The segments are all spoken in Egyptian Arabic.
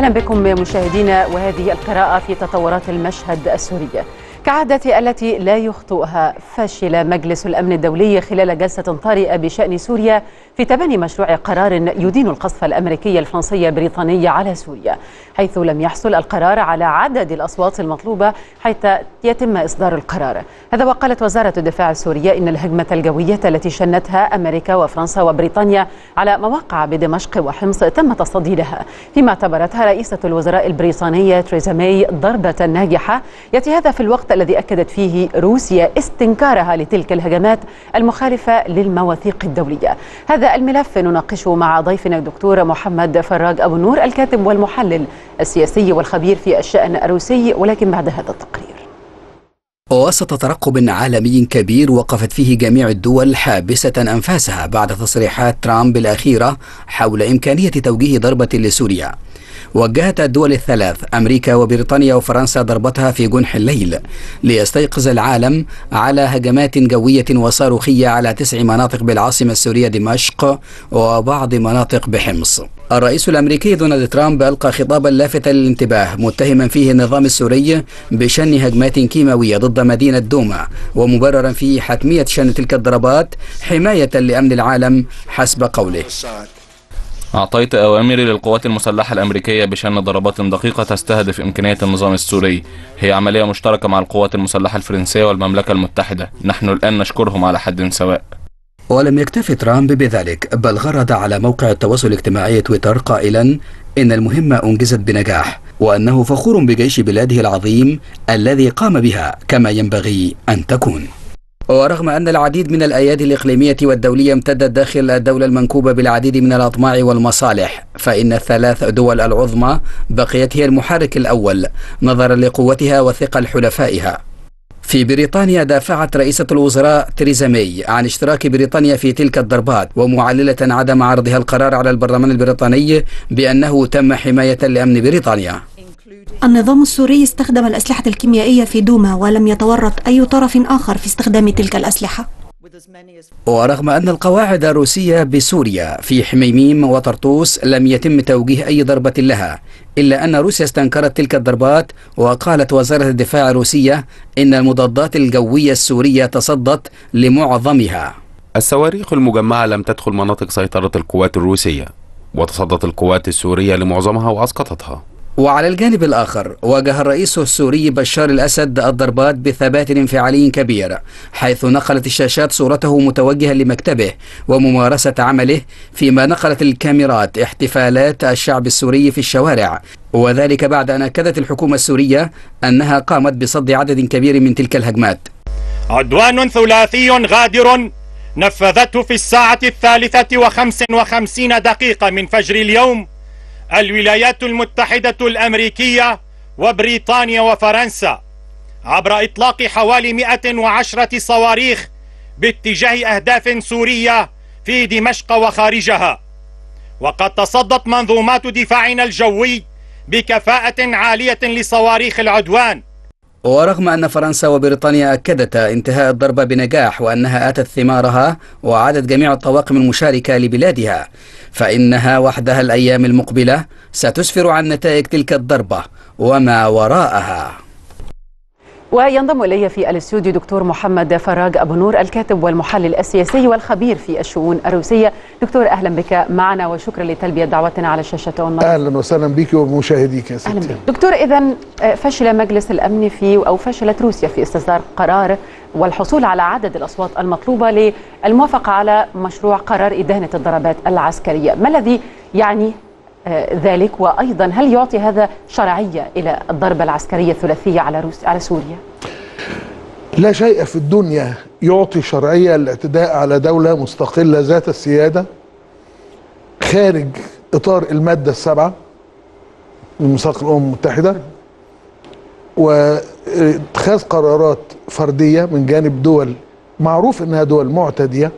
أهلا بكم مشاهدينا وهذه القراءة في تطورات المشهد السوري كعادة التي لا يخطئها فشل مجلس الأمن الدولي خلال جلسة طارئة بشأن سوريا في تبني مشروع قرار يدين القصف الأمريكي الفرنسي البريطاني على سوريا حيث لم يحصل القرار على عدد الأصوات المطلوبة حتى يتم إصدار القرار هذا وقالت وزارة الدفاع السورية إن الهجمة الجوية التي شنتها أمريكا وفرنسا وبريطانيا على مواقع بدمشق وحمص تم تصدي لها فيما اعتبرتها رئيسة الوزراء البريطانية تريزا ماي ضربة ناجحة يأتي هذا في الوقت الذي أكدت فيه روسيا استنكارها لتلك الهجمات المخالفة للمواثيق الدولية هذا الملف نناقشه مع ضيفنا الدكتور محمد فراج أبو النور الكاتب والمحلل السياسي والخبير في الشأن الروسي ولكن بعد هذا التقرير وسط ترقب عالمي كبير وقفت فيه جميع الدول حابسة أنفاسها بعد تصريحات ترامب الأخيرة حول إمكانية توجيه ضربة لسوريا وجهت الدول الثلاث أمريكا وبريطانيا وفرنسا ضربتها في جنح الليل ليستيقظ العالم على هجمات جوية وصاروخية على تسع مناطق بالعاصمة السورية دمشق وبعض مناطق بحمص الرئيس الأمريكي دونالد ترامب ألقى خطابا لافتا للانتباه متهما فيه النظام السوري بشن هجمات كيماوية ضد مدينة دوما ومبررا فيه حتمية شن تلك الضربات حماية لأمن العالم حسب قوله أعطيت أوامري للقوات المسلحة الأمريكية بشن ضربات دقيقة تستهدف إمكانية النظام السوري هي عملية مشتركة مع القوات المسلحة الفرنسية والمملكة المتحدة نحن الآن نشكرهم على حد سواء ولم يكتف ترامب بذلك بل غرد على موقع التواصل الاجتماعي تويتر قائلا إن المهمة أنجزت بنجاح وأنه فخور بجيش بلاده العظيم الذي قام بها كما ينبغي أن تكون ورغم أن العديد من الأيادي الإقليمية والدولية امتدت داخل الدولة المنكوبة بالعديد من الأطماع والمصالح فإن الثلاث دول العظمى بقيت هي المحرك الأول نظرا لقوتها وثقل حلفائها في بريطانيا دافعت رئيسة الوزراء تريزا ماي عن اشتراك بريطانيا في تلك الضربات ومعللة عدم عرضها القرار على البرلمان البريطاني بأنه تم حماية لأمن بريطانيا النظام السوري استخدم الأسلحة الكيميائية في دوما ولم يتورط أي طرف آخر في استخدام تلك الأسلحة ورغم أن القواعد الروسية بسوريا في حميميم وطرطوس لم يتم توجيه أي ضربة لها إلا أن روسيا استنكرت تلك الضربات وقالت وزارة الدفاع الروسية إن المضادات الجوية السورية تصدت لمعظمها الصواريخ المجمعة لم تدخل مناطق سيطرة القوات الروسية وتصدت القوات السورية لمعظمها وأسقطتها وعلى الجانب الآخر واجه الرئيس السوري بشار الأسد الضربات بثبات انفعالي كبير حيث نقلت الشاشات صورته متوجها لمكتبه وممارسة عمله فيما نقلت الكاميرات احتفالات الشعب السوري في الشوارع وذلك بعد أن أكدت الحكومة السورية أنها قامت بصد عدد كبير من تلك الهجمات عدوان ثلاثي غادر نفذته في الساعة الثالثة وخمس وخمسين دقيقة من فجر اليوم الولايات المتحدة الأمريكية وبريطانيا وفرنسا عبر إطلاق حوالي 110 صواريخ باتجاه أهداف سورية في دمشق وخارجها وقد تصدت منظومات دفاعنا الجوي بكفاءة عالية لصواريخ العدوان ورغم أن فرنسا وبريطانيا أكدتا انتهاء الضربة بنجاح وأنها آتت ثمارها وعادت جميع الطواقم المشاركة لبلادها فإنها وحدها الأيام المقبلة ستسفر عن نتائج تلك الضربة وما وراءها وينضم إلي في الاستوديو دكتور محمد فراج أبو نور الكاتب والمحلل السياسي والخبير في الشؤون الروسية دكتور أهلا بك معنا وشكرا لتلبية دعوتنا على الشاشة أون أهلا وسهلا بك ومشاهديك يا ستي أهلا بك دكتور إذا فشل مجلس الأمن في أو فشلت روسيا في استصدار قرار والحصول على عدد الأصوات المطلوبة للموافقة على مشروع قرار إدانة الضربات العسكرية ما الذي يعني ذلك وايضا هل يعطي هذا شرعيه الى الضربه العسكريه الثلاثيه على روس على سوريا؟ لا شيء في الدنيا يعطي شرعيه للاعتداء على دوله مستقله ذات السياده خارج اطار الماده السابعه من ميثاق الامم المتحده واتخاذ قرارات فرديه من جانب دول معروف انها دول معتديه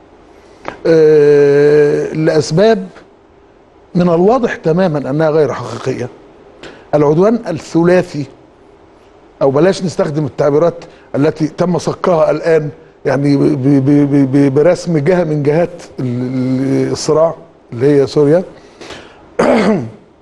لاسباب من الواضح تماما انها غير حقيقيه العدوان الثلاثي او بلاش نستخدم التعبيرات التي تم صكها الان يعني ب ب ب برسم جهه من جهات الصراع اللي هي سوريا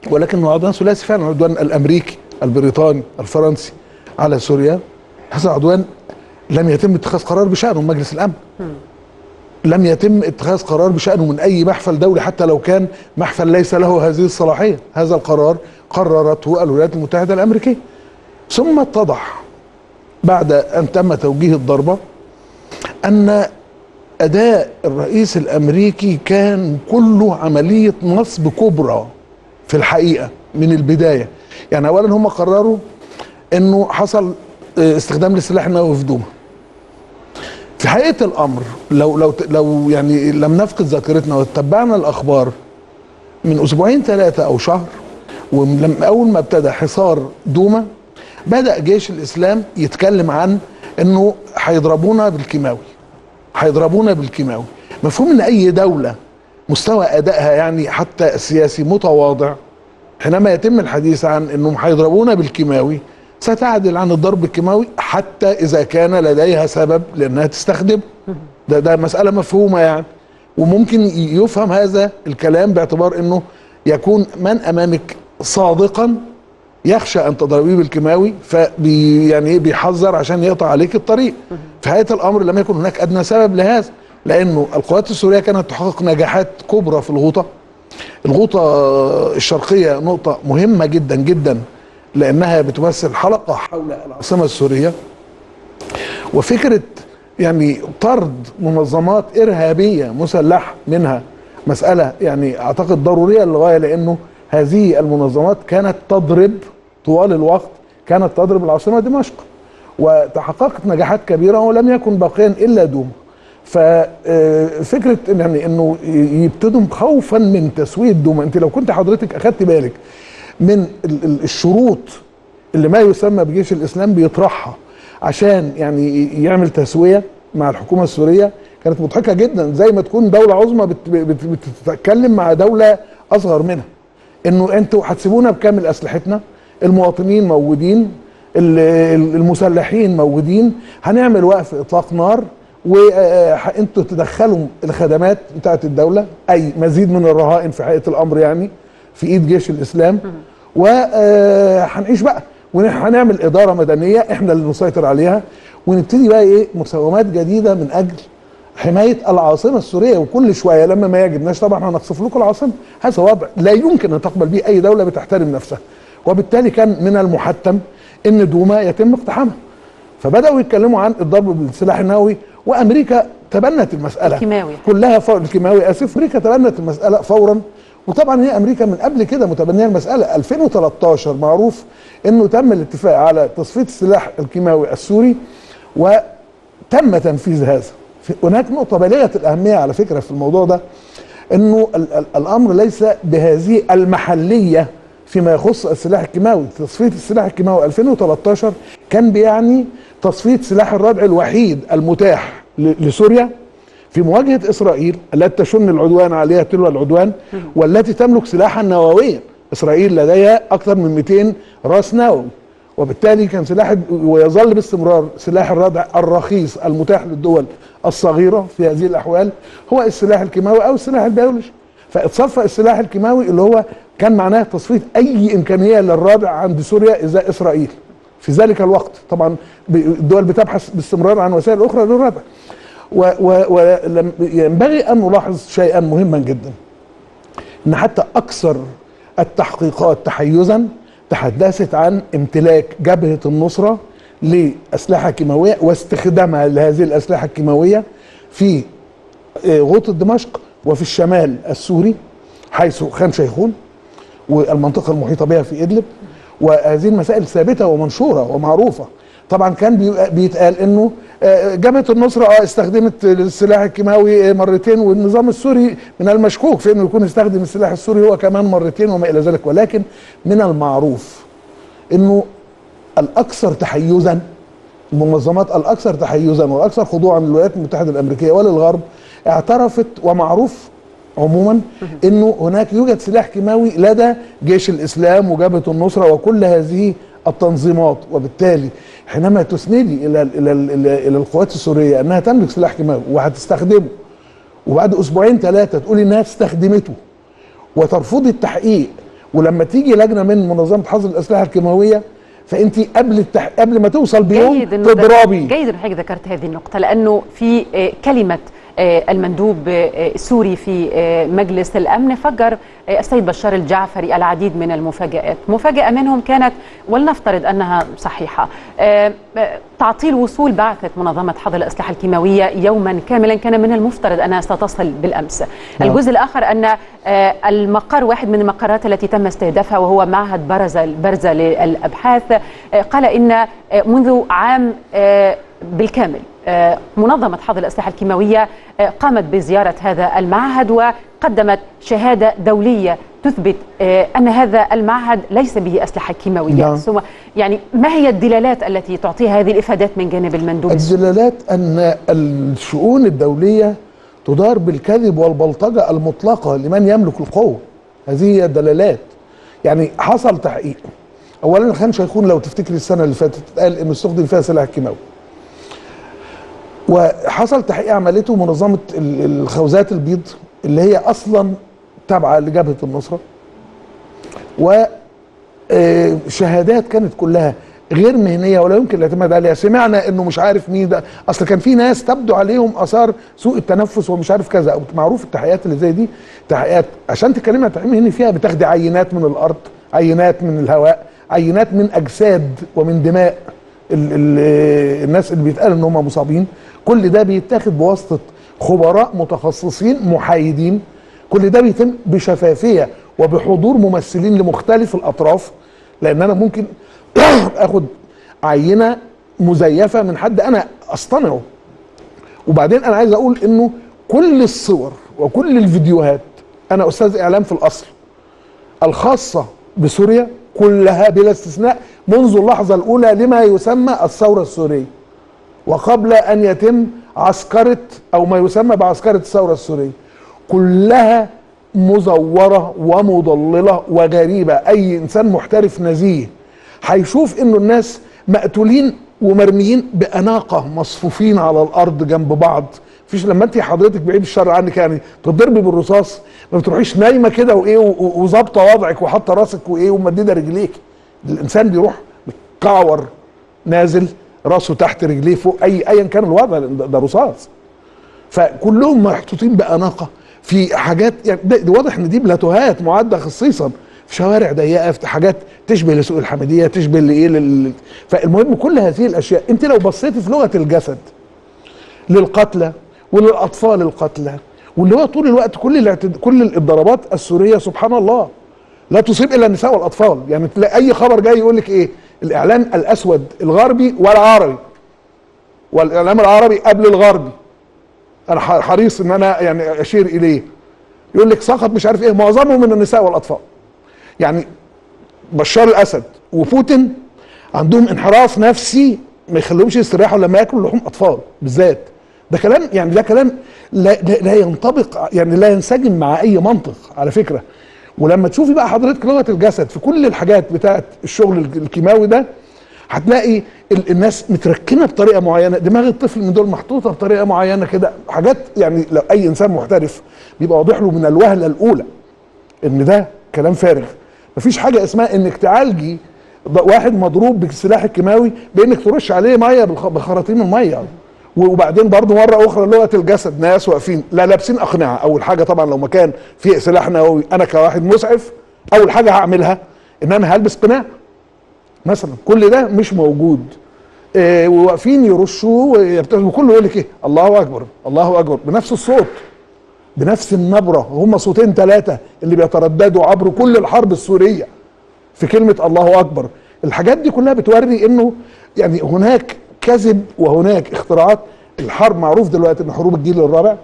ولكنه عدوان ثلاثي فعلا عدوان الامريكي البريطاني الفرنسي على سوريا هذا عدوان لم يتم اتخاذ قرار بشانه من مجلس الامن لم يتم اتخاذ قرار بشانه من اي محفل دولي حتى لو كان محفل ليس له هذه الصلاحيه هذا القرار قررته الولايات المتحده الامريكيه ثم اتضح بعد ان تم توجيه الضربه ان اداء الرئيس الامريكي كان كله عمليه نصب كبرى في الحقيقه من البدايه يعني اولا هم قرروا انه حصل اه، استخدام للسلاح النووي في دوما في حقيقه الامر لو لو لو يعني لم نفقد ذاكرتنا واتبعنا الاخبار من اسبوعين ثلاثه او شهر ولما اول ما ابتدى حصار دوما بدا جيش الاسلام يتكلم عن انه هيضربونا بالكيماوي هيضربونا بالكيماوي مفهوم ان اي دوله مستوى ادائها يعني حتى السياسي متواضع حينما يتم الحديث عن انهم هيضربونا بالكيماوي ستعدل عن الضرب الكيماوي حتى اذا كان لديها سبب لانها تستخدم ده ده مساله مفهومه يعني وممكن يفهم هذا الكلام باعتبار انه يكون من امامك صادقا يخشى ان تضربيه بالكيماوي فبي يعني ايه بيحذر عشان يقطع عليك الطريق في حقيقه الامر لم يكن هناك ادنى سبب لهذا لانه القوات السوريه كانت تحقق نجاحات كبرى في الغوطه الغوطه الشرقيه نقطه مهمه جدا جدا لانها بتمثل حلقه حول العاصمه السوريه وفكره يعني طرد منظمات ارهابيه مسلحه منها مساله يعني اعتقد ضروريه للغايه لانه هذه المنظمات كانت تضرب طوال الوقت كانت تضرب العاصمه دمشق وتحققت نجاحات كبيره ولم يكن باقيا الا دوما ففكره يعني انه يبتدوا خوفا من تسويه دوما انت لو كنت حضرتك اخدت بالك من ال- ال- الشروط اللي ما يسمى بجيش الاسلام بيطرحها عشان يعني يعمل تسويه مع الحكومه السوريه كانت مضحكه جدا زي ما تكون دوله عظمى بت- بت- بتتكلم مع دوله اصغر منها انه انتوا هتسيبونا بكامل اسلحتنا المواطنين موجودين ال- ال- المسلحين موجودين هنعمل وقف اطلاق نار وانتوا تدخلوا الخدمات بتاعت الدوله اي مزيد من الرهائن في حقيقه الامر يعني في ايد جيش الاسلام وهنعيش بقى وهنعمل اداره مدنيه احنا اللي نسيطر عليها ونبتدي بقى ايه مساومات جديده من اجل حمايه العاصمه السوريه وكل شويه لما ما يعجبناش طبعا هنقصف لكم العاصمه هذا وضع لا يمكن ان تقبل به اي دوله بتحترم نفسها وبالتالي كان من المحتم ان دوما يتم اقتحامها فبداوا يتكلموا عن الضرب بالسلاح النووي وامريكا تبنت المساله الكيماوي. كلها فور الكيماوي اسف امريكا تبنت المساله فورا وطبعا هي امريكا من قبل كده متبنيه المساله 2013 معروف انه تم الاتفاق على تصفيه السلاح الكيماوي السوري وتم تنفيذ هذا في- هناك نقطه بالغه الاهميه على فكره في الموضوع ده انه ال- ال- الامر ليس بهذه المحليه فيما يخص السلاح الكيماوي تصفيه السلاح الكيماوي 2013 كان بيعني تصفيه سلاح الردع الوحيد المتاح ل- لسوريا في مواجهه اسرائيل التي تشن العدوان عليها تلو العدوان والتي تملك سلاحا نوويا اسرائيل لديها اكثر من 200 راس نووي وبالتالي كان سلاح ويظل باستمرار سلاح الردع الرخيص المتاح للدول الصغيره في هذه الاحوال هو السلاح الكيماوي او السلاح البيولوجي فاتصفى السلاح الكيماوي اللي هو كان معناه تصفيه اي امكانيه للردع عند سوريا ازاء اسرائيل في ذلك الوقت طبعا ب- الدول بتبحث باستمرار عن وسائل اخرى للردع وينبغي ان نلاحظ شيئا مهما جدا ان حتى اكثر التحقيقات تحيزا تحدثت عن امتلاك جبهه النصره لاسلحه كيماويه واستخدامها لهذه الاسلحه الكيماويه في آه، غوطه دمشق وفي الشمال السوري حيث خان شيخون والمنطقه المحيطه بها في ادلب وهذه المسائل ثابته ومنشوره ومعروفه طبعا كان بي- بيتقال انه آه، جبهه النصره اه استخدمت السلاح الكيماوي آه، مرتين والنظام السوري من المشكوك في انه يكون استخدم السلاح السوري هو كمان مرتين وما الى ذلك ولكن من المعروف انه الاكثر تحيزا المنظمات الاكثر تحيزا والاكثر خضوعا للولايات المتحده الامريكيه وللغرب اعترفت ومعروف عموما انه هناك يوجد سلاح كيماوي لدى جيش الاسلام وجبهه النصره وكل هذه التنظيمات وبالتالي حينما تسندي الى الى الى, إلى القوات السوريه انها تملك سلاح كيماوي وهتستخدمه وبعد اسبوعين ثلاثه تقولي انها استخدمته وترفضي التحقيق ولما تيجي لجنه من منظمه حظر الاسلحه الكيماويه فانت قبل التح... قبل ما توصل بيوم جيد إنه تضربي جيد انه حضرتك ذكرت هذه النقطة لأنه في آه، كلمة آه، المندوب آه، السوري في آه، مجلس الأمن فجر آه، السيد بشار الجعفري العديد من المفاجآت مفاجأة منهم كانت ولنفترض أنها صحيحة آه، آه، تعطيل وصول بعثة منظمة حظر الأسلحة الكيماوية يوما كاملا كان من المفترض أنها ستصل بالأمس نعم. الجزء الآخر أن آه، المقر واحد من المقرات التي تم استهدافها وهو معهد برزة برزة للأبحاث آه، قال إن آه، منذ عام آه، بالكامل آه، منظمة حظر الأسلحة الكيماوية آه، قامت بزيارة هذا المعهد وقدمت شهادة دولية تثبت آه، أن هذا المعهد ليس به أسلحة كيماوية نعم. ثم يعني ما هي الدلالات التي تعطيها هذه الإفادات من جانب المندوب السوري؟ الدلالات ان الشؤون الدوليه تدار بالكذب والبلطجه المطلقه لمن يملك القوه هذه هي الدلالات يعني حصل تحقيق اولا خان شيخون لو تفتكري السنه اللي فاتت قال انه استخدم فيها سلاح كيماوي وحصل تحقيق عملته منظمه ال- الخوذات البيض اللي هي اصلا تابعه لجبهه النصره و آه، شهادات كانت كلها غير مهنيه ولا يمكن الاعتماد عليها سمعنا انه مش عارف مين ده اصل كان في ناس تبدو عليهم اثار سوء التنفس ومش عارف كذا أو معروف التحقيقات اللي زي دي تحقيقات عشان تتكلمي عن تحقيق مهني فيها بتاخدي عينات من الارض عينات من الهواء عينات من اجساد ومن دماء ال ال الناس اللي بيتقال ان هم مصابين كل ده بيتاخد بواسطه خبراء متخصصين محايدين كل ده بيتم بشفافيه وبحضور ممثلين لمختلف الاطراف لان انا ممكن اخد عينه مزيفه من حد انا اصطنعه وبعدين انا عايز اقول انه كل الصور وكل الفيديوهات انا استاذ اعلام في الاصل الخاصه بسوريا كلها بلا استثناء منذ اللحظه الاولى لما يسمى الثوره السوريه وقبل ان يتم عسكره او ما يسمى بعسكره الثوره السوريه كلها مزوره ومضلله وغريبه اي انسان محترف نزيه هيشوف انه الناس مقتولين ومرميين باناقه مصفوفين على الارض جنب بعض فيش لما انت حضرتك بعيد الشر عنك يعني تضربي بالرصاص ما بتروحيش نايمه كده وايه و- و- وظابطه وضعك وحاطه راسك وايه ومدده رجليك الانسان بيروح متكعور نازل راسه تحت رجليه فوق اي ايا كان الوضع لأن ده, ده رصاص فكلهم محطوطين باناقه في حاجات يعني ده ده واضح ان دي بلاتوهات معده خصيصا في شوارع ضيقه في حاجات تشبه لسوق الحمديه تشبه لايه لل... فالمهم كل هذه الاشياء انت لو بصيتي في لغه الجسد للقتلى وللاطفال القتلى واللي هو طول الوقت كل الاعتد... كل الضربات السوريه سبحان الله لا تصيب الا النساء والاطفال يعني تلاقي اي خبر جاي يقول لك ايه الاعلام الاسود الغربي والعربي والاعلام العربي قبل الغربي انا ح- حريص ان انا يعني اشير اليه يقول لك سقط مش عارف ايه معظمهم من النساء والاطفال يعني بشار الاسد وبوتين عندهم انحراف نفسي ما يخليهمش يستريحوا لما ياكلوا لحوم اطفال بالذات ده كلام يعني ده كلام لا, لا, لا ينطبق يعني لا ينسجم مع اي منطق على فكره ولما تشوفي بقى حضرتك لغه الجسد في كل الحاجات بتاعت الشغل الك- الكيماوي ده هتلاقي ال- الناس متركنه بطريقه معينه دماغ الطفل من دول محطوطه بطريقه معينه كده حاجات يعني لو اي انسان محترف بيبقى واضح له من الوهله الاولى ان ده كلام فارغ مفيش حاجه اسمها انك تعالجي ض- واحد مضروب بالسلاح الكيماوي بانك ترش عليه ميه بالخ- بخراطيم الميه وبعدين برضه مره اخرى لغه الجسد ناس واقفين لا لابسين اقنعه اول حاجه طبعا لو مكان فيه سلاح نووي انا كواحد مسعف اول حاجه هعملها ان انا هلبس قناع مثلا كل ده مش موجود آه، وواقفين يرشوا ويبتسموا وكله يقول لك ايه الله اكبر الله اكبر بنفس الصوت بنفس النبره هم صوتين ثلاثه اللي بيترددوا عبر كل الحرب السوريه في كلمه الله اكبر الحاجات دي كلها بتوري انه يعني هناك كذب وهناك اختراعات الحرب معروف دلوقتي ان حروب الجيل الرابع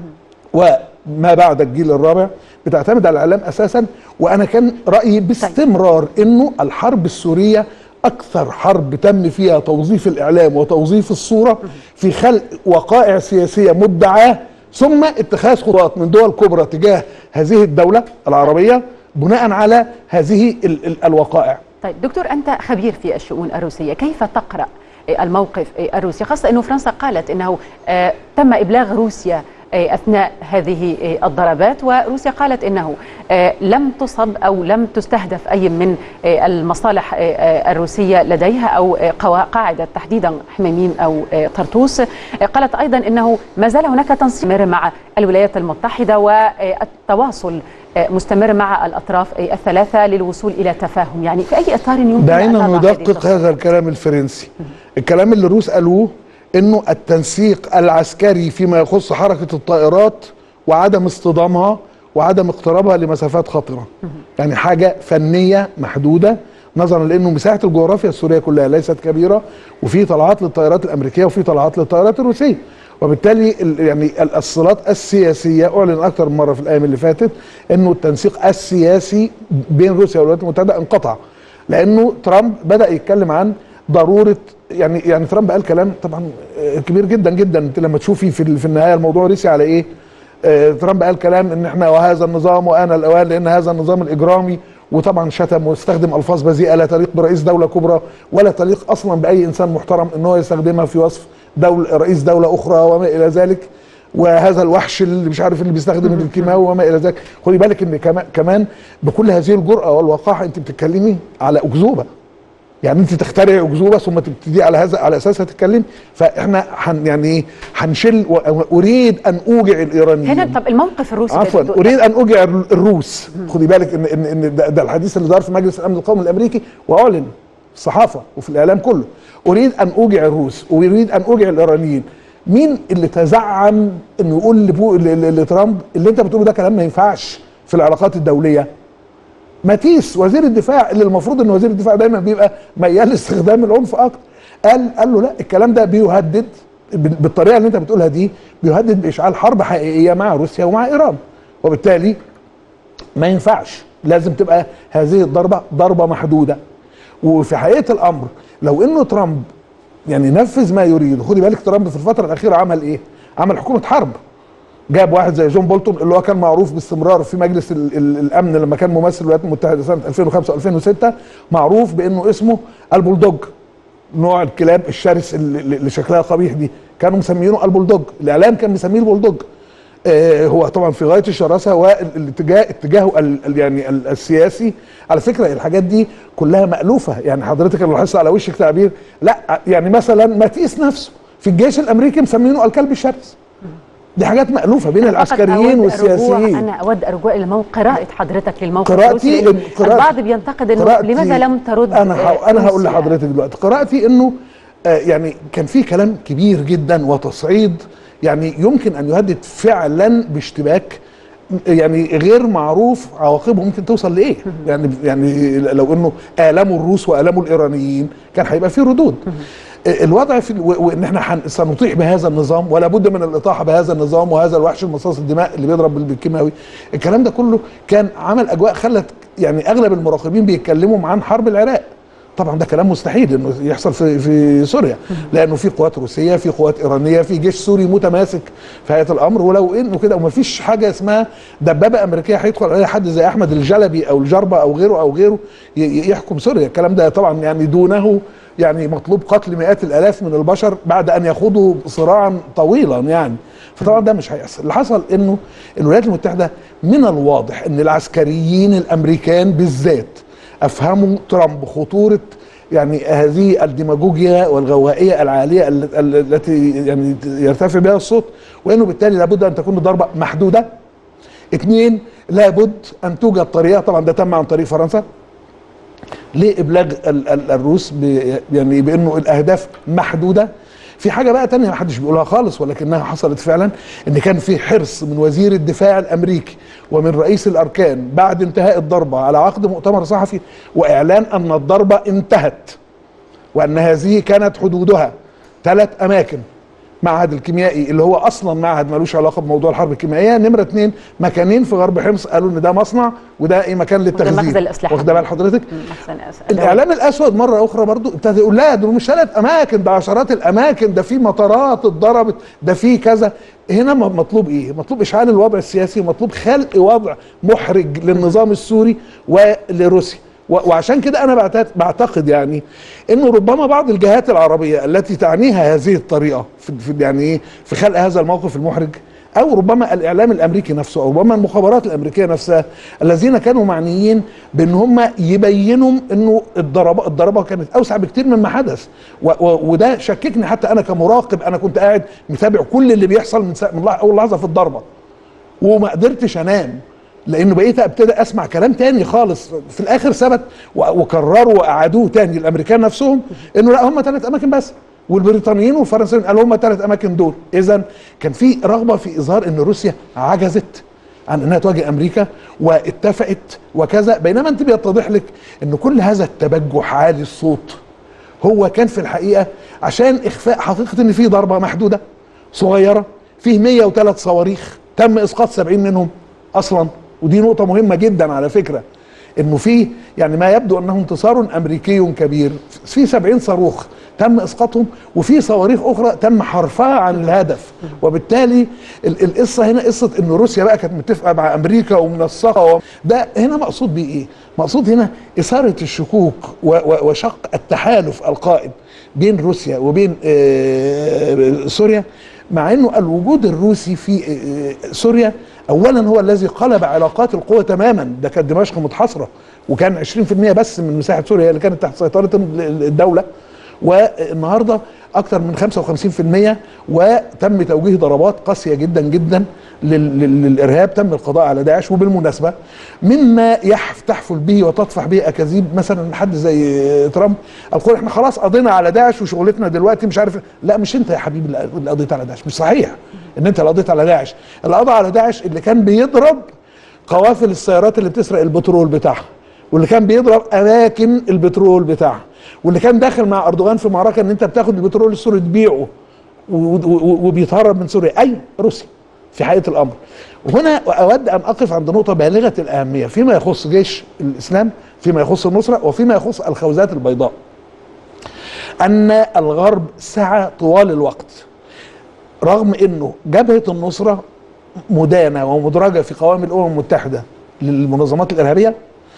وما بعد الجيل الرابع بتعتمد على الاعلام اساسا وانا كان رايي باستمرار انه الحرب السوريه اكثر حرب تم فيها توظيف الاعلام وتوظيف الصوره في خلق وقائع سياسيه مدعاه ثم اتخاذ خطوات من دول كبرى تجاه هذه الدوله العربيه بناء على هذه ال- ال- الوقائع طيب دكتور أنت خبير في الشؤون الروسية كيف تقرأ الموقف الروسي خاصة أنه فرنسا قالت أنه آه، تم إبلاغ روسيا آه، اثناء هذه آه، الضربات وروسيا قالت انه آه، لم تصب او لم تستهدف اي من آه، المصالح آه، آه، الروسيه لديها او آه، قوا- قاعده تحديدا حميميم او آه، طرطوس آه، قالت ايضا انه ما زال هناك تنسيق مستمر مع الولايات المتحده والتواصل آه، مستمر مع الاطراف آه، الثلاثه للوصول الى تفاهم يعني في اي اطار يمكن أن دعينا نضع هذه ندقق التفاصيل؟ هذا الكلام الفرنسي الكلام اللي الروس قالوه انه التنسيق العسكري فيما يخص حركه الطائرات وعدم اصطدامها وعدم اقترابها لمسافات خطره يعني حاجه فنيه محدوده نظرا لانه مساحه الجغرافيا السوريه كلها ليست كبيره وفي طلعات للطائرات الامريكيه وفي طلعات للطائرات الروسيه وبالتالي ال- يعني الصلات السياسيه اعلن اكثر من مره في الايام اللي فاتت انه التنسيق السياسي بين روسيا والولايات المتحده انقطع لانه ترامب بدا يتكلم عن ضروره يعني يعني ترامب قال كلام طبعا آه، كبير جدا جدا انت لما تشوفي في ال- في النهايه الموضوع رسي على ايه آه، ترامب قال كلام ان احنا وهذا النظام وانا الاوان لان هذا النظام الاجرامي وطبعا شتم واستخدم الفاظ بذيئه لا تليق برئيس دوله كبرى ولا تليق اصلا باي انسان محترم ان هو يستخدمها في وصف دول رئيس دوله اخرى وما الى ذلك وهذا الوحش اللي مش عارف اللي بيستخدم الكيماوي وما الى ذلك خدي بالك ان كمان كمان بكل هذه الجرأه والوقاحه انت بتتكلمي على اكذوبه يعني انت تخترعي اكذوبه ثم تبتدي على هذا على اساسها تتكلم فاحنا حن يعني ايه هنشل و- اريد ان اوجع الايرانيين هنا طب الموقف الروسي عفوا ده- اريد ان اوجع الر- الروس خدي بالك ان ان ان ده, ده الحديث اللي دار في مجلس الامن القومي الامريكي واعلن في الصحافه وفي الاعلام كله اريد ان اوجع الروس واريد ان اوجع الايرانيين مين اللي تزعم انه يقول لبو- ل- ل- لترامب اللي انت بتقوله ده كلام ما ينفعش في العلاقات الدوليه ماتيس وزير الدفاع اللي المفروض ان وزير الدفاع دايما بيبقى ميال لاستخدام العنف اكتر قال قال له لا الكلام ده بيهدد بال- بالطريقه اللي انت بتقولها دي بيهدد باشعال حرب حقيقيه مع روسيا ومع ايران وبالتالي ما ينفعش لازم تبقى هذه الضربه ضربه محدوده وفي حقيقه الامر لو انه ترامب يعني نفذ ما يريد خدي بالك ترامب في الفتره الاخيره عمل ايه؟ عمل حكومه حرب جاب واحد زي جون بولتون اللي هو كان معروف باستمرار في مجلس ال ال الامن لما كان ممثل الولايات المتحده سنه 2005 و2006 معروف بانه اسمه البولدوج نوع الكلاب الشرس اللي اللي شكلها قبيح دي كانوا مسمينه البولدوج الاعلام كان مسميه البولدوج آه هو طبعا في غايه الشراسه والاتجاه اتجاهه ال ال يعني ال السياسي على فكره الحاجات دي كلها مالوفه يعني حضرتك لو لاحظت على وشك تعبير لا يعني مثلا ماتيس نفسه في الجيش الامريكي مسمينه الكلب الشرس دي حاجات مألوفة بين فقط العسكريين أود الرجوع- والسياسيين انا اود الرجوع الى موقع قراءه حضرتك للموقف قراءتي الروسي لأن إن- قراءتي- البعض بينتقد انه قراءتي- لماذا لم ترد انا ه... آه، انا هقول روسيا؟ لحضرتك دلوقتي قراءتي انه آه يعني كان في كلام كبير جدا وتصعيد يعني يمكن ان يهدد فعلا باشتباك يعني غير معروف عواقبه ممكن توصل لايه يعني يعني لو انه الموا الروس والموا الايرانيين كان هيبقى في ردود الوضع في و- وان احنا حن- سنطيح بهذا النظام ولا بد من الاطاحه بهذا النظام وهذا الوحش المصاص الدماء اللي بيضرب بال- بالكيماوي الكلام ده كله كان عمل اجواء خلت يعني اغلب المراقبين بيتكلموا عن حرب العراق طبعا ده كلام مستحيل انه يحصل في في سوريا لانه في قوات روسيه في قوات ايرانيه في جيش سوري متماسك في هيئه الامر ولو انه كده وما فيش حاجه اسمها دبابه امريكيه هيدخل عليها حد زي احمد الجلبي او الجربه او غيره او غيره ي- ي- يحكم سوريا الكلام ده طبعا يعني دونه يعني مطلوب قتل مئات الالاف من البشر بعد ان يخوضوا صراعا طويلا يعني فطبعا ده مش هيحصل اللي حصل انه الولايات المتحده من الواضح ان العسكريين الامريكان بالذات افهموا ترامب خطوره يعني هذه الديماجوجيا والغوائيه العاليه ال- ال- التي يعني يرتفع بها الصوت وانه بالتالي لابد ان تكون ضربه محدوده اثنين لابد ان توجد طريقه طبعا ده تم عن طريق فرنسا لابلاغ ال- ال- الروس ب- يعني بانه الاهداف محدوده في حاجه بقى تانية ما حدش بيقولها خالص ولكنها حصلت فعلا ان كان في حرص من وزير الدفاع الامريكي ومن رئيس الاركان بعد انتهاء الضربه على عقد مؤتمر صحفي واعلان ان الضربه انتهت وان هذه كانت حدودها ثلاث اماكن معهد الكيميائي اللي هو اصلا معهد ملوش علاقه بموضوع الحرب الكيميائيه نمره اثنين مكانين في غرب حمص قالوا ان ده مصنع وده ايه مكان للتخزين مخزن الأسلحة. واخده بال حضرتك أحسن أسأل. الاعلام الاسود مره اخرى برضو ابتدى يقول لا دول مش ثلاث اماكن ده عشرات الاماكن ده في مطارات اتضربت ده في كذا هنا م- مطلوب ايه مطلوب اشعال الوضع السياسي ومطلوب خلق وضع محرج للنظام السوري ولروسيا و- وعشان كده انا بعتقد- بعتقد يعني انه ربما بعض الجهات العربيه التي تعنيها هذه الطريقه في في يعني ايه في خلق هذا الموقف المحرج او ربما الاعلام الامريكي نفسه او ربما المخابرات الامريكيه نفسها الذين كانوا معنيين بان هم يبينوا انه الضربه الضربه كانت اوسع بكتير مما حدث و و وده شككني حتى انا كمراقب انا كنت قاعد متابع كل اللي بيحصل من, سا- من لح- اول لحظه في الضربه وما قدرتش انام لانه بقيت ابتدى اسمع كلام تاني خالص في الاخر ثبت و- وكرروا واعادوه تاني الامريكان نفسهم انه لا هم ثلاث اماكن بس والبريطانيين والفرنسيين قالوا هم ثلاث اماكن دول اذا كان في رغبه في اظهار ان روسيا عجزت عن انها تواجه امريكا واتفقت وكذا بينما انت بيتضح لك ان كل هذا التبجح عالي الصوت هو كان في الحقيقه عشان اخفاء حقيقه ان في ضربه محدوده صغيره فيه 103 صواريخ تم اسقاط 70 منهم اصلا ودي نقطه مهمه جدا على فكره انه في يعني ما يبدو انه انتصار امريكي كبير في 70 صاروخ تم اسقاطهم وفي صواريخ اخرى تم حرفها عن الهدف وبالتالي ال- القصه هنا قصه ان روسيا بقى كانت متفقه مع امريكا ومنسقه و- ده هنا مقصود بيه ايه؟ مقصود هنا اثاره الشكوك و- و- وشق التحالف القائم بين روسيا وبين آه، سوريا مع انه الوجود الروسي في آه، سوريا اولا هو الذي قلب علاقات القوى تماما ده كانت دمشق متحاصره وكان 20% بس من مساحه سوريا اللي كانت تحت سيطره الدوله والنهارده اكثر من 55% وتم توجيه ضربات قاسيه جدا جدا لل- لل- للارهاب تم القضاء على داعش وبالمناسبه مما يحف تحفل به وتطفح به اكاذيب مثلا حد زي ترامب القول احنا خلاص قضينا على داعش وشغلتنا دلوقتي مش عارف لا مش انت يا حبيبي اللي اللي قضيت على داعش مش صحيح ان انت اللي قضيت على داعش اللي قضى على داعش اللي كان بيضرب قوافل السيارات اللي بتسرق البترول بتاعها واللي كان بيضرب اماكن البترول بتاعها واللي كان داخل مع اردوغان في معركه ان انت بتاخد البترول السوري تبيعه و- و- وبيتهرب من سوريا اي روسيا في حقيقه الامر وهنا اود ان اقف عند نقطه بالغه الاهميه فيما يخص جيش الاسلام فيما يخص النصره وفيما يخص الخوذات البيضاء ان الغرب سعى طوال الوقت رغم انه جبهه النصره مدانه ومدرجه في قوائم الامم المتحده للمنظمات الارهابيه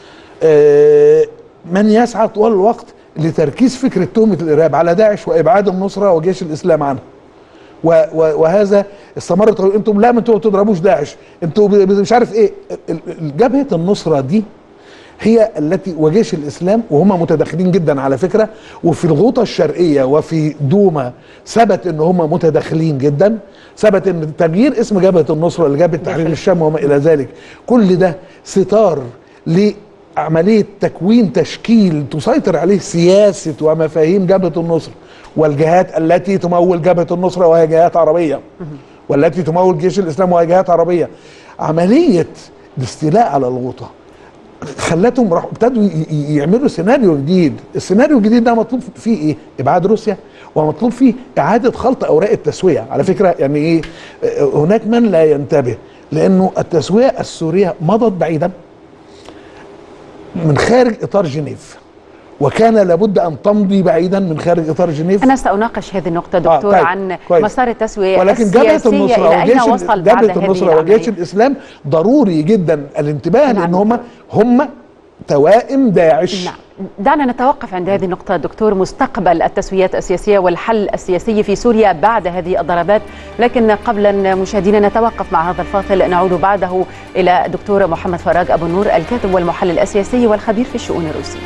آه، من يسعى طوال الوقت لتركيز فكره تهمه الارهاب على داعش وابعاد النصره وجيش الاسلام عنها و- و- وهذا استمر طويل انتم لا ما انتم ما بتضربوش داعش انتم ب- ب- مش عارف ايه ال- ال- جبهه النصره دي هي التي وجيش الاسلام وهم متداخلين جدا على فكره وفي الغوطه الشرقيه وفي دوما ثبت ان هم متداخلين جدا ثبت ان تغيير اسم جبهه النصره لجبهه تحرير الشام وما الى ذلك كل ده ستار لعمليه تكوين تشكيل تسيطر عليه سياسه ومفاهيم جبهه النصره والجهات التي تمول جبهه النصره وهي جهات عربيه والتي تمول جيش الاسلام وهي جهات عربيه عمليه الاستيلاء على الغوطه خلتهم راحوا ابتدوا ي- ي- يعملوا سيناريو جديد السيناريو الجديد ده مطلوب فيه ايه ابعاد روسيا ومطلوب فيه اعاده خلط اوراق التسويه على فكره يعني ايه آه، هناك من لا ينتبه لانه التسويه السوريه مضت بعيدا من خارج اطار جنيف وكان لابد ان تمضي بعيدا من خارج اطار جنيف أنا سأناقش هذه النقطة دكتور طيب، عن كويس. مسار التسوية ولكن جبهه السياسية النصره إلى أين وجيش وصل بعد جبهه هذه النصره وجيش العملية الاسلام ضروري جدا الانتباه نعم. لان هم هم توائم داعش نعم دعنا نتوقف عند هذه النقطة دكتور مستقبل التسويات السياسية والحل السياسي في سوريا بعد هذه الضربات لكن قبل أن مشاهدينا نتوقف مع هذا الفاصل نعود بعده إلى دكتور محمد فراج أبو النور الكاتب والمحلل السياسي والخبير في الشؤون الروسية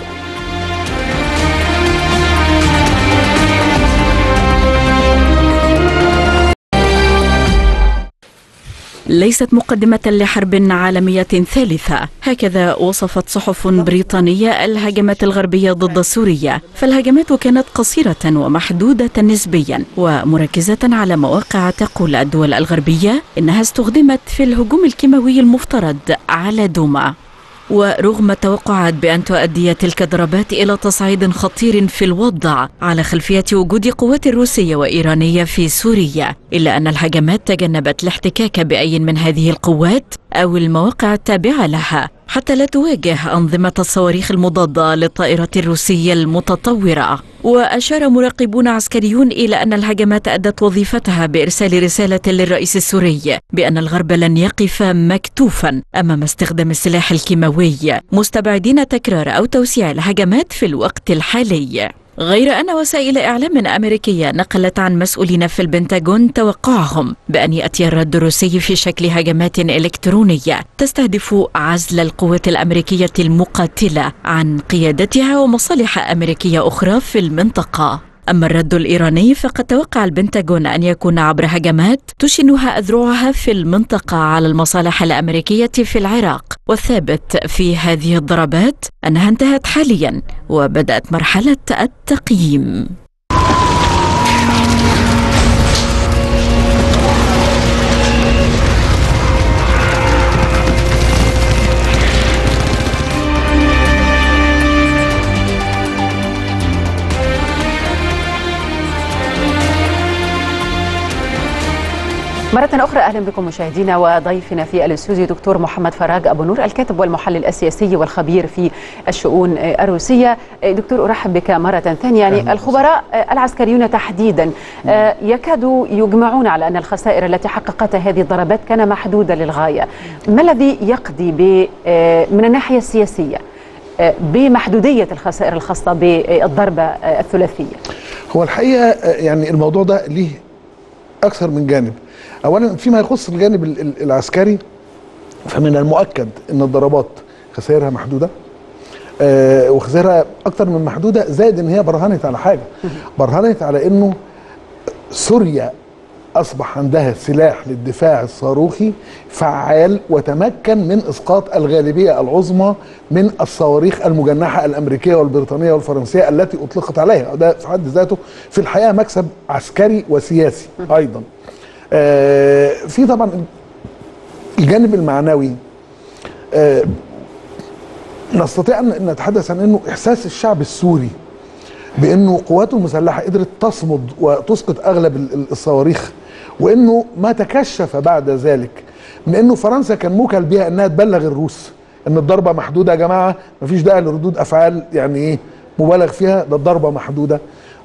ليست مقدمة لحرب عالمية ثالثة هكذا وصفت صحف بريطانية الهجمات الغربية ضد سوريا فالهجمات كانت قصيرة ومحدودة نسبيا ومركزة على مواقع تقول الدول الغربية إنها استخدمت في الهجوم الكيماوي المفترض على دوما ورغم التوقعات بأن تؤدي تلك الضربات إلى تصعيد خطير في الوضع على خلفية وجود قوات روسية وإيرانية في سوريا إلا أن الهجمات تجنبت الاحتكاك بأي من هذه القوات أو المواقع التابعة لها حتى لا تواجه أنظمة الصواريخ المضادة للطائرة الروسية المتطورة وأشار مراقبون عسكريون إلى أن الهجمات أدت وظيفتها بإرسال رسالة للرئيس السوري بأن الغرب لن يقف مكتوفا أمام استخدام السلاح الكيماوي مستبعدين تكرار أو توسيع الهجمات في الوقت الحالي غير أن وسائل إعلام أمريكية نقلت عن مسؤولين في البنتاغون توقعهم بأن يأتي الرد الروسي في شكل هجمات إلكترونية تستهدف عزل القوات الأمريكية المقاتلة عن قيادتها ومصالح أمريكية أخرى في المنطقة أما الرد الإيراني فقد توقع البنتاغون أن يكون عبر هجمات تشنها أذرعها في المنطقة على المصالح الأمريكية في العراق والثابت في هذه الضربات أنها انتهت حاليا وبدأت مرحلة التقييم مرة أخرى أهلا بكم مشاهدينا وضيفنا في الاستوديو دكتور محمد فراج أبو نور الكاتب والمحلل السياسي والخبير في الشؤون الروسية دكتور أرحب بك مرة ثانية يعني الخبراء العسكريون تحديدا يكادوا يجمعون على أن الخسائر التي حققتها هذه الضربات كان محدودة للغاية ما الذي يقضي من الناحية السياسية بمحدودية الخسائر الخاصة بالضربة الثلاثية هو الحقيقة يعني الموضوع ده ليه أكثر من جانب اولا فيما يخص الجانب العسكري فمن المؤكد ان الضربات خسائرها محدوده آه وخسائرها اكثر من محدوده زائد ان هي برهنت على حاجه برهنت على انه سوريا اصبح عندها سلاح للدفاع الصاروخي فعال وتمكن من اسقاط الغالبيه العظمى من الصواريخ المجنحه الامريكيه والبريطانيه والفرنسيه التي اطلقت عليها وده في حد ذاته في الحقيقه مكسب عسكري وسياسي ايضا آه في طبعا الجانب المعنوي آه نستطيع ان نتحدث عن انه احساس الشعب السوري بانه قواته المسلحه قدرت تصمد وتسقط اغلب الصواريخ وانه ما تكشف بعد ذلك من انه فرنسا كان موكل بها انها تبلغ الروس ان الضربه محدوده يا جماعه مفيش داعي لردود افعال يعني ايه مبالغ فيها ده الضربه محدوده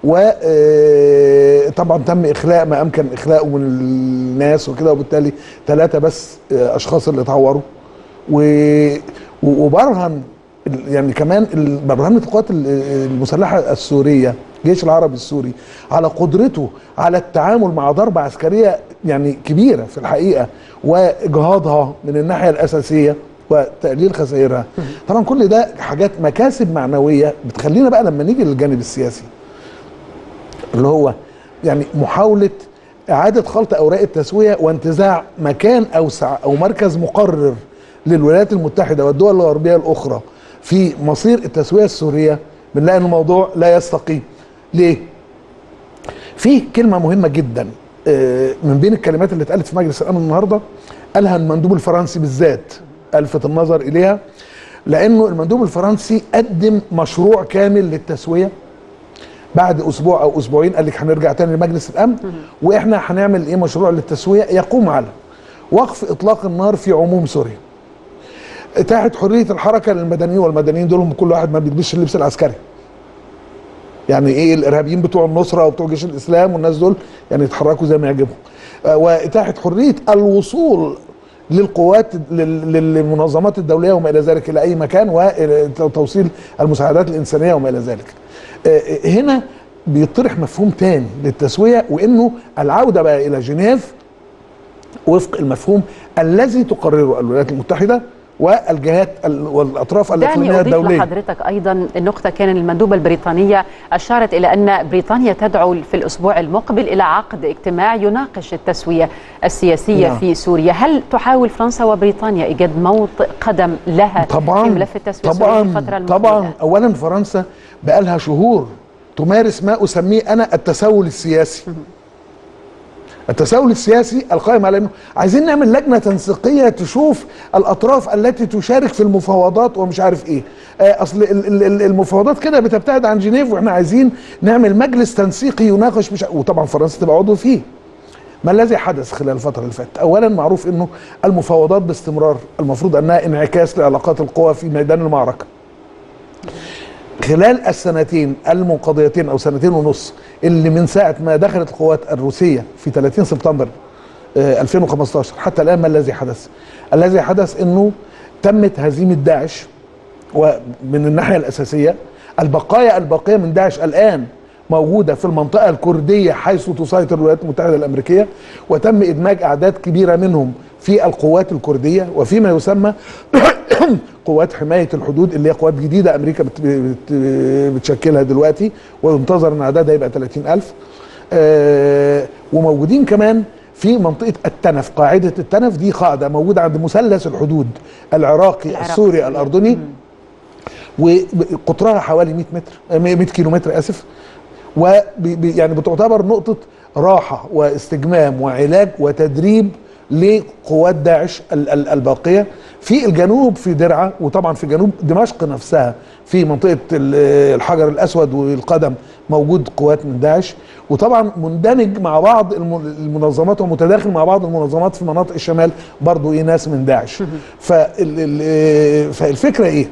وطبعا تم اخلاء ما امكن اخلاءه من الناس وكده وبالتالي ثلاثه بس اشخاص اللي اتعوروا وبرهن يعني كمان برهنت القوات المسلحه السوريه الجيش العربي السوري على قدرته على التعامل مع ضربه عسكريه يعني كبيره في الحقيقه واجهاضها من الناحيه الاساسيه وتقليل خسائرها طبعا كل ده حاجات مكاسب معنويه بتخلينا بقى لما نيجي للجانب السياسي اللي هو يعني محاولة إعادة خلط أوراق التسوية وانتزاع مكان أوسع أو مركز مقرر للولايات المتحدة والدول الغربية الأخرى في مصير التسوية السورية بنلاقي أن الموضوع لا يستقيم ليه؟ في كلمة مهمة جدا من بين الكلمات اللي اتقالت في مجلس الأمن النهاردة قالها المندوب الفرنسي بالذات ألفت النظر إليها لأنه المندوب الفرنسي قدم مشروع كامل للتسوية بعد اسبوع او اسبوعين قال لك هنرجع تاني لمجلس الامن واحنا هنعمل ايه مشروع للتسويه يقوم على وقف اطلاق النار في عموم سوريا اتاحه حريه الحركه للمدنيين والمدنيين دول كل واحد ما بيلبسش اللبس العسكري يعني ايه الارهابيين بتوع النصره وبتوع جيش الاسلام والناس دول يعني يتحركوا زي ما يعجبهم واتاحه حريه الوصول للقوات للمنظمات الدوليه وما الى ذلك الى اي مكان وتوصيل المساعدات الانسانيه وما الى ذلك هنا بيطرح مفهوم تاني للتسوية وانه العودة بقى الى جنيف وفق المفهوم الذي تقرره الولايات المتحدة والجهات والاطراف الاقليميه الدوليه. لحضرتك ايضا النقطه كان المندوبه البريطانيه اشارت الى ان بريطانيا تدعو في الاسبوع المقبل الى عقد اجتماع يناقش التسويه السياسيه نعم. في سوريا، هل تحاول فرنسا وبريطانيا ايجاد موطئ قدم لها طبعا في ملف التسويه طبعا في الفتره المقبله؟ طبعا اولا فرنسا بقى لها شهور تمارس ما اسميه انا التسول السياسي. التساؤل السياسي القائم على انه عايزين نعمل لجنه تنسيقيه تشوف الاطراف التي تشارك في المفاوضات ومش عارف ايه آه اصل المفاوضات كده بتبتعد عن جنيف واحنا عايزين نعمل مجلس تنسيقي يناقش مش وطبعا فرنسا تبقى عضو فيه ما الذي حدث خلال الفترة اللي فاتت؟ أولا معروف أنه المفاوضات باستمرار المفروض أنها انعكاس لعلاقات القوى في ميدان المعركة. خلال السنتين المنقضيتين او سنتين ونص اللي من ساعه ما دخلت القوات الروسيه في 30 سبتمبر 2015 حتى الان ما الذي حدث؟ الذي حدث انه تمت هزيمه داعش ومن الناحيه الاساسيه البقايا الباقيه من داعش الان موجوده في المنطقه الكرديه حيث تسيطر الولايات المتحده الامريكيه وتم ادماج اعداد كبيره منهم في القوات الكرديه وفيما يسمى قوات حمايه الحدود اللي هي قوات جديده امريكا بت بت بتشكلها دلوقتي وينتظر ان عددها يبقى 30000 آه وموجودين كمان في منطقه التنف قاعده التنف دي قاعده موجوده عند مثلث الحدود العراقي العراق. السوري الاردني وقطرها حوالي 100 متر 100 كيلو متر اسف و يعني بتعتبر نقطه راحه واستجمام وعلاج وتدريب لقوات داعش ال- ال- الباقيه في الجنوب في درعا وطبعا في جنوب دمشق نفسها في منطقه ال- الحجر الاسود والقدم موجود قوات من داعش وطبعا مندمج مع بعض الم- المنظمات ومتداخل مع بعض المنظمات في مناطق الشمال برضو ايه ناس من داعش فال- ال- فالفكره ايه؟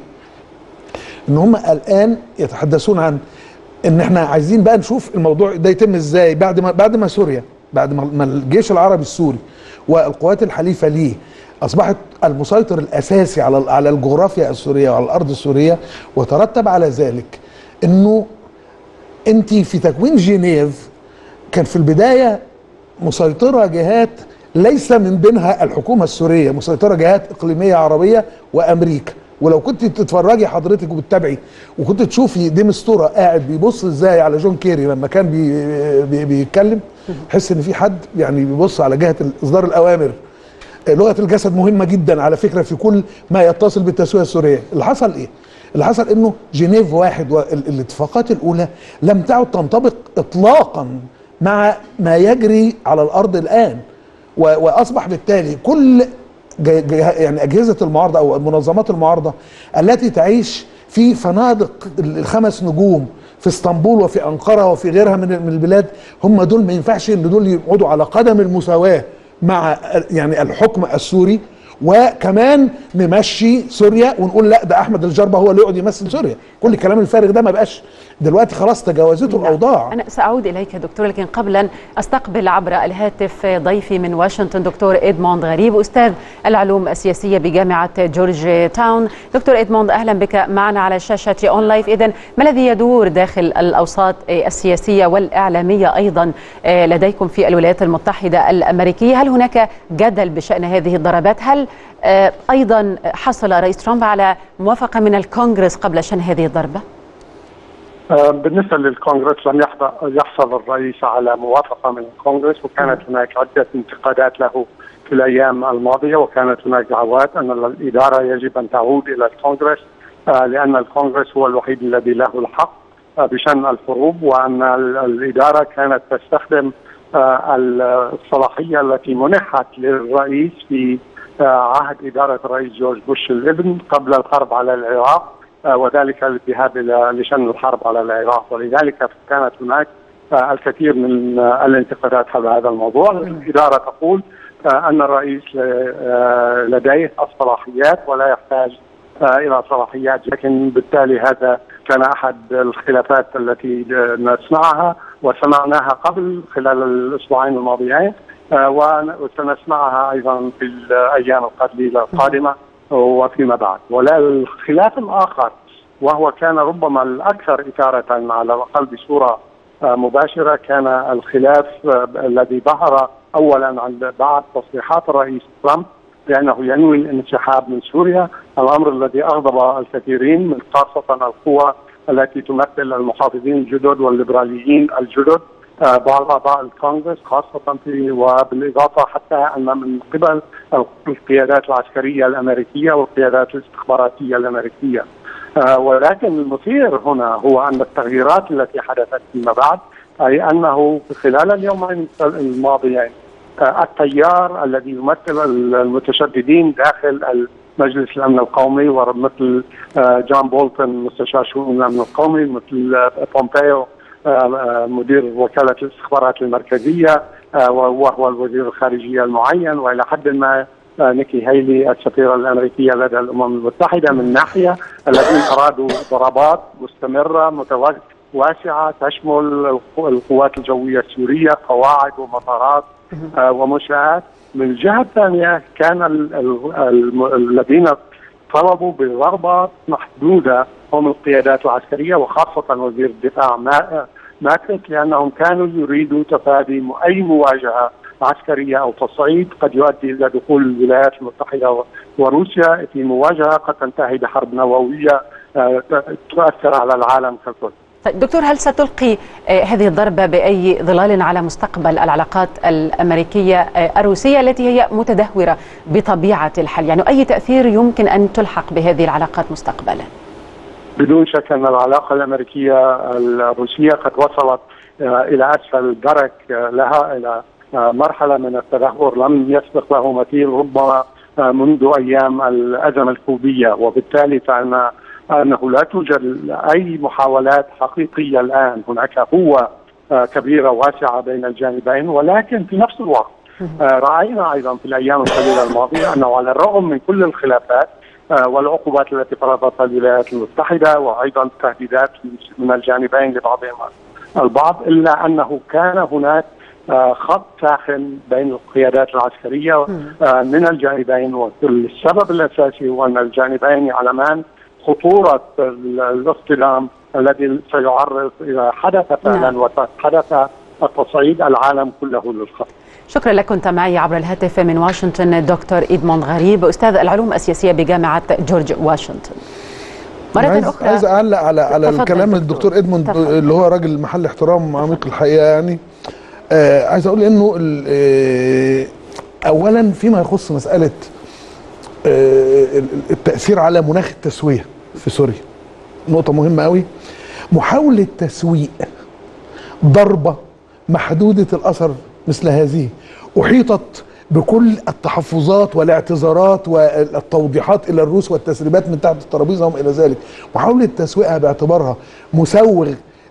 ان هم الان يتحدثون عن ان احنا عايزين بقى نشوف الموضوع ده يتم ازاي بعد ما بعد ما سوريا بعد ما ما الجيش العربي السوري والقوات الحليفه ليه اصبحت المسيطر الاساسي على على الجغرافيا السوريه وعلى الارض السوريه وترتب على ذلك انه انت في تكوين جنيف كان في البدايه مسيطره جهات ليس من بينها الحكومه السوريه مسيطره جهات اقليميه عربيه وامريكا ولو كنت تتفرجي حضرتك وبتتابعي وكنت تشوفي دي مستوره قاعد بيبص ازاي على جون كيري لما كان بي بي بيتكلم تحس ان في حد يعني بيبص على جهه اصدار الاوامر لغه الجسد مهمه جدا على فكره في كل ما يتصل بالتسويه السوريه اللي حصل ايه اللي حصل انه جنيف واحد والاتفاقات الاولى لم تعد تنطبق اطلاقا مع ما يجري على الارض الان و- واصبح بالتالي كل جه- جه- يعني اجهزه المعارضه او منظمات المعارضه التي تعيش في فنادق الخمس نجوم في اسطنبول وفي انقره وفي غيرها من من البلاد هم دول ما ينفعش ان دول يقعدوا على قدم المساواه مع يعني الحكم السوري وكمان نمشي سوريا ونقول لا ده احمد الجربه هو اللي يقعد يمثل سوريا كل الكلام الفارغ ده ما بقاش دلوقتي خلاص تجاوزته الاوضاع أنا سأعود إليك يا دكتور لكن قبل أن أستقبل عبر الهاتف ضيفي من واشنطن دكتور إدموند غريب أستاذ العلوم السياسية بجامعة جورج تاون دكتور إدموند أهلا بك معنا على شاشة أون لايف إذن ما الذي يدور داخل الأوساط السياسية والإعلامية أيضا لديكم في الولايات المتحدة الأمريكية هل هناك جدل بشأن هذه الضربات هل آه، أيضا حصل رئيس ترامب على موافقة من الكونغرس قبل شن هذه الضربة؟ آه، بالنسبة للكونغرس لم يحض- يحصل الرئيس على موافقة من الكونغرس وكانت هناك عدة انتقادات له في الأيام الماضية وكانت هناك دعوات أن الإدارة يجب أن تعود إلى الكونغرس آه، لأن الكونغرس هو الوحيد الذي له الحق آه، بشأن الحروب وأن ال- الإدارة كانت تستخدم آه، الصلاحية التي منحت للرئيس في آه، عهد إدارة الرئيس جورج بوش الابن قبل الحرب على العراق آه، وذلك الذهاب إلى لشن الحرب على العراق ولذلك كانت هناك آه، الكثير من آه، الانتقادات حول هذا الموضوع الإدارة تقول آه، أن الرئيس آه، لديه الصلاحيات ولا يحتاج آه، إلى صلاحيات لكن بالتالي هذا كان أحد الخلافات التي آه، نسمعها وسمعناها قبل خلال الأسبوعين الماضيين آه، ون- وسنسمعها أيضا في الأيام القليلة القادمة وفيما بعد ولا الخلاف الآخر وهو كان ربما الأكثر إثارة على الأقل بصورة آه، مباشرة كان الخلاف آه، الذي ظهر أولا عند بعد تصريحات الرئيس ترامب بأنه ينوي الانسحاب من سوريا الأمر الذي أغضب الكثيرين من خاصة القوى التي تمثل المحافظين الجدد والليبراليين الجدد آه، بعض اعضاء الكونغرس خاصه في وبالاضافه حتى ان من قبل القيادات العسكريه الامريكيه والقيادات الاستخباراتيه الامريكيه آه، ولكن المثير هنا هو ان التغييرات التي حدثت فيما بعد اي انه خلال اليومين الماضيين آه، التيار الذي يمثل المتشددين داخل مجلس الامن القومي ومثل آه، جون بولتون مستشار شؤون الامن القومي مثل آه، بومبيو آه، آه، مدير وكاله الاستخبارات المركزيه آه، وهو الوزير الخارجيه المعين والى حد ما آه، نيكي هيلي السفيره الامريكيه لدى الامم المتحده من ناحيه الذين ارادوا ضربات مستمره متوازنه واسعه تشمل القوات الجويه السوريه قواعد ومطارات آه، ومنشآت من الجهه الثانيه كان ال- ال- الم- الذين طلبوا بضربات محدوده هم القيادات العسكريه وخاصه وزير الدفاع ماتريك لانهم كانوا يريدوا تفادي اي مواجهه عسكريه او تصعيد قد يؤدي الى دخول الولايات المتحده وروسيا في مواجهه قد تنتهي بحرب نوويه تؤثر على العالم ككل. طيب دكتور هل ستلقي هذه الضربة بأي ظلال على مستقبل العلاقات الأمريكية الروسية التي هي متدهورة بطبيعة الحال يعني أي تأثير يمكن أن تلحق بهذه العلاقات مستقبلا بدون شك أن العلاقة الأمريكية الروسية قد وصلت إلى أسفل الدرك لها إلى مرحلة من التدهور لم يسبق له مثيل ربما منذ أيام الأزمة الكوبية وبالتالي فإن انه لا توجد اي محاولات حقيقيه الان هناك قوه كبيره واسعه بين الجانبين ولكن في نفس الوقت راينا ايضا في الايام القليله الماضيه انه على الرغم من كل الخلافات والعقوبات التي فرضتها الولايات المتحده وايضا التهديدات من الجانبين لبعضهم البعض الا انه كان هناك خط ساخن بين القيادات العسكريه من الجانبين والسبب الاساسي هو ان الجانبين يعلمان خطوره الاصطدام الذي سيعرض اذا حدث فعلا نعم. وحدث التصعيد العالم كله للخطر. شكرا لك كنت معي عبر الهاتف من واشنطن دكتور ايدموند غريب استاذ العلوم السياسيه بجامعه جورج واشنطن. مرة عايز أخرى عايز أعلق على على الكلام الدكتور إدموند اللي هو راجل محل احترام عميق الحقيقة يعني آه عايز أقول إنه آه أولا فيما يخص مسألة آه التأثير على مناخ التسوية في سوريا نقطة مهمة قوي محاولة تسويق ضربة محدودة الأثر مثل هذه أحيطت بكل التحفظات والاعتذارات والتوضيحات إلى الروس والتسريبات من تحت الترابيزة وما إلى ذلك محاولة تسويقها باعتبارها مسوغ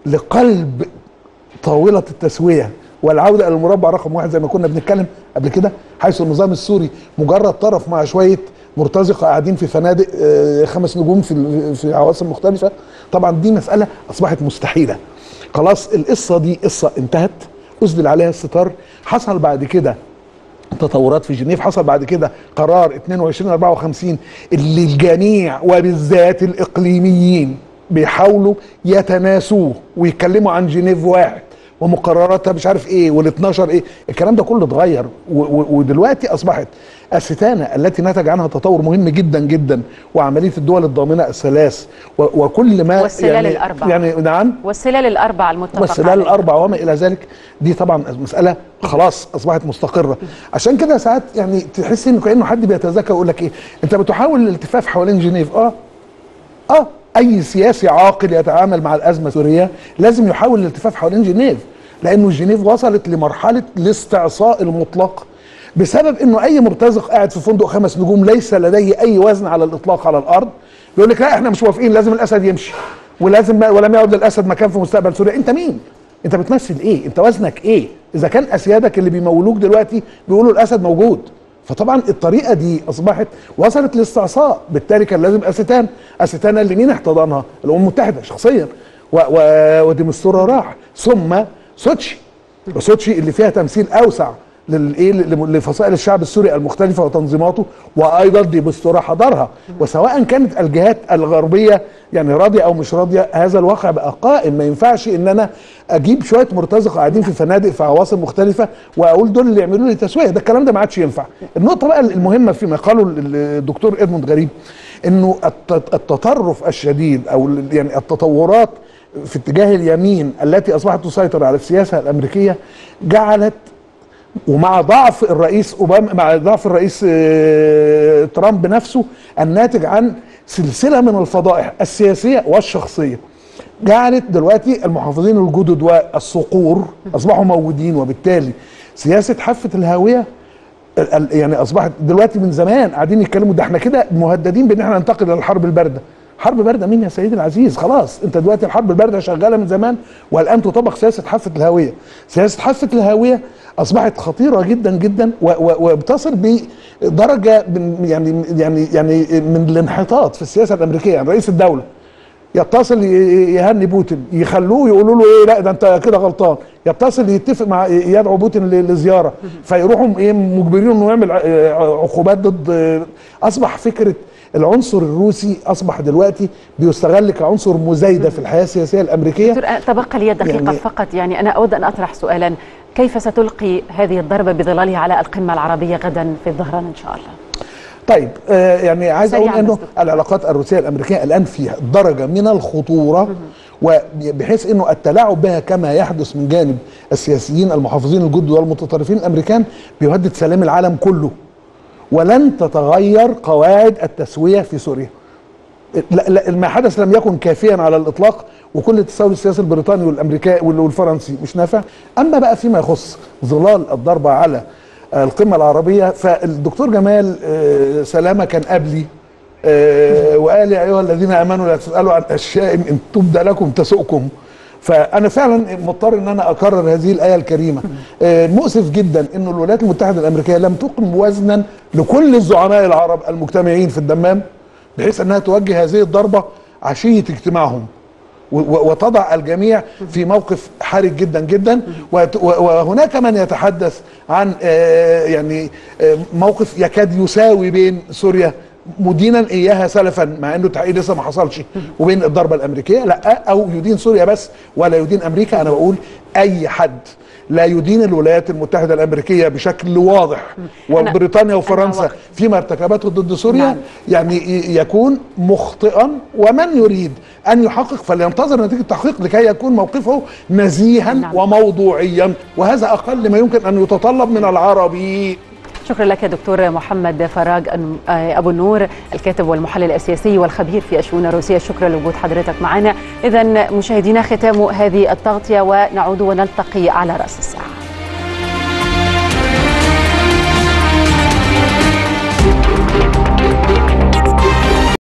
لقلب طاولة التسوية والعودة إلى المربع رقم واحد زي ما كنا بنتكلم قبل كده حيث النظام السوري مجرد طرف مع شوية مرتزقه قاعدين في فنادق خمس نجوم في في عواصم مختلفه طبعا دي مساله اصبحت مستحيله خلاص القصه دي قصه انتهت اسدل عليها الستار حصل بعد كده تطورات في جنيف حصل بعد كده قرار 22 54 اللي الجميع وبالذات الاقليميين بيحاولوا يتناسوه ويتكلموا عن جنيف واحد ومقرراتها مش عارف ايه وال 12 ايه الكلام ده كله اتغير ودلوقتي اصبحت الستانه التي نتج عنها تطور مهم جدا جدا وعمليه الدول الضامنه الثلاث وكل ما والسلال يعني الاربع يعني نعم والسلال الاربع المتفق والسلال عليه. الاربع وما الى ذلك دي طبعا مساله خلاص اصبحت مستقره عشان كده ساعات يعني تحس انه كانه حد بيتذكر يقول لك ايه انت بتحاول الالتفاف حوالين جنيف اه اه اي سياسي عاقل يتعامل مع الازمه السوريه لازم يحاول الالتفاف حوالين جنيف لانه جنيف وصلت لمرحله الاستعصاء المطلق بسبب انه اي مرتزق قاعد في فندق خمس نجوم ليس لديه اي وزن على الاطلاق على الارض بيقول لك لا احنا مش موافقين لازم الاسد يمشي ولازم ولم يعد للاسد مكان في مستقبل سوريا انت مين انت بتمثل ايه انت وزنك ايه اذا كان اسيادك اللي بيمولوك دلوقتي بيقولوا الاسد موجود فطبعا الطريقه دي اصبحت وصلت للاستعصاء بالتالي كان لازم استان استان اللي مين احتضنها الامم المتحده شخصيا و و وديمستورا راح ثم سوتشي وسوتشي اللي فيها تمثيل اوسع للايه لفصائل الشعب السوري المختلفه وتنظيماته وايضا ديمستورا حضرها وسواء كانت الجهات الغربيه يعني راضيه او مش راضيه هذا الواقع بقى قائم ما ينفعش ان انا اجيب شويه مرتزقه قاعدين في فنادق في عواصم مختلفه واقول دول اللي يعملوا لي تسويه ده الكلام ده ما عادش ينفع النقطه بقى المهمه فيما قاله الدكتور ادموند غريب انه التطرف الشديد او يعني التطورات في اتجاه اليمين التي اصبحت تسيطر على السياسه الامريكيه جعلت ومع ضعف الرئيس اوباما مع ضعف الرئيس ترامب نفسه الناتج عن سلسله من الفضائح السياسيه والشخصيه جعلت دلوقتي المحافظين الجدد والصقور اصبحوا موجودين وبالتالي سياسه حافه الهاويه يعني اصبحت دلوقتي من زمان قاعدين يتكلموا ده احنا كده مهددين بان احنا ننتقل الى الحرب البارده حرب بارده مين يا سيدي العزيز خلاص انت دلوقتي الحرب البارده شغاله من زمان والان تطبق سياسه حافه الهاويه سياسه حافه الهاويه اصبحت خطيره جدا جدا وبتصل بدرجه من يعني يعني يعني من الانحطاط في السياسه الامريكيه يعني رئيس الدوله يتصل يهني بوتين يخلوه يقولوا له ايه لا ده انت كده غلطان يتصل يتفق مع يدعو بوتين لزياره فيروحوا ايه مجبرين انه يعمل عقوبات ضد اصبح فكره العنصر الروسي اصبح دلوقتي بيستغل كعنصر مزايده في الحياه السياسيه الامريكيه دكتور أنا- تبقى لي دقيقة يعني- فقط يعني أنا أود أن أطرح سؤالا كيف ستلقي هذه الضربة بظلالها على القمة العربية غدا في الظهران إن شاء الله طيب آه يعني عايز اقول سريعاً انه بس دكتور. العلاقات الروسيه الامريكيه الان فيها درجه من الخطوره وبحيث انه التلاعب بها كما يحدث من جانب السياسيين المحافظين الجد والمتطرفين الامريكان بيهدد سلام العالم كله ولن تتغير قواعد التسويه في سوريا لا لا ما حدث لم يكن كافيا على الاطلاق وكل التساؤل السياسي البريطاني والامريكي وال- والفرنسي مش نافع اما بقى فيما يخص ظلال الضربه على القمه العربيه فالدكتور جمال آه، سلامه كان قبلي آه، وقال يا ايها الذين امنوا لا تسالوا عن اشياء ان تبدا لكم تسؤكم فانا فعلا مضطر ان انا اكرر هذه الايه الكريمه آه، مؤسف جدا ان الولايات المتحده الامريكيه لم تقم وزنا لكل الزعماء العرب المجتمعين في الدمام بحيث انها توجه هذه الضربه عشيه اجتماعهم و- و- وتضع الجميع في موقف حرج جدا جدا وت- و- وهناك من يتحدث عن آه، يعني آه، موقف يكاد يساوي بين سوريا مدينا اياها سلفا مع انه التحقيق لسه ما حصلش وبين الضربه الامريكيه لا او يدين سوريا بس ولا يدين امريكا انا بقول اي حد لا يدين الولايات المتحده الامريكيه بشكل واضح وبريطانيا وفرنسا وقت. فيما ارتكبته ضد سوريا نعم. يعني ي- يكون مخطئا ومن يريد ان يحقق فلينتظر نتيجه التحقيق لكي يكون موقفه نزيها نعم. وموضوعيا وهذا اقل ما يمكن ان يتطلب من العربي شكرا لك دكتور محمد فراج أن- آه، أبو النور الكاتب والمحلل السياسي والخبير في الشؤون الروسية شكرا لوجود حضرتك معنا إذا مشاهدينا ختام هذه التغطية ونعود ونلتقي على رأس الساعة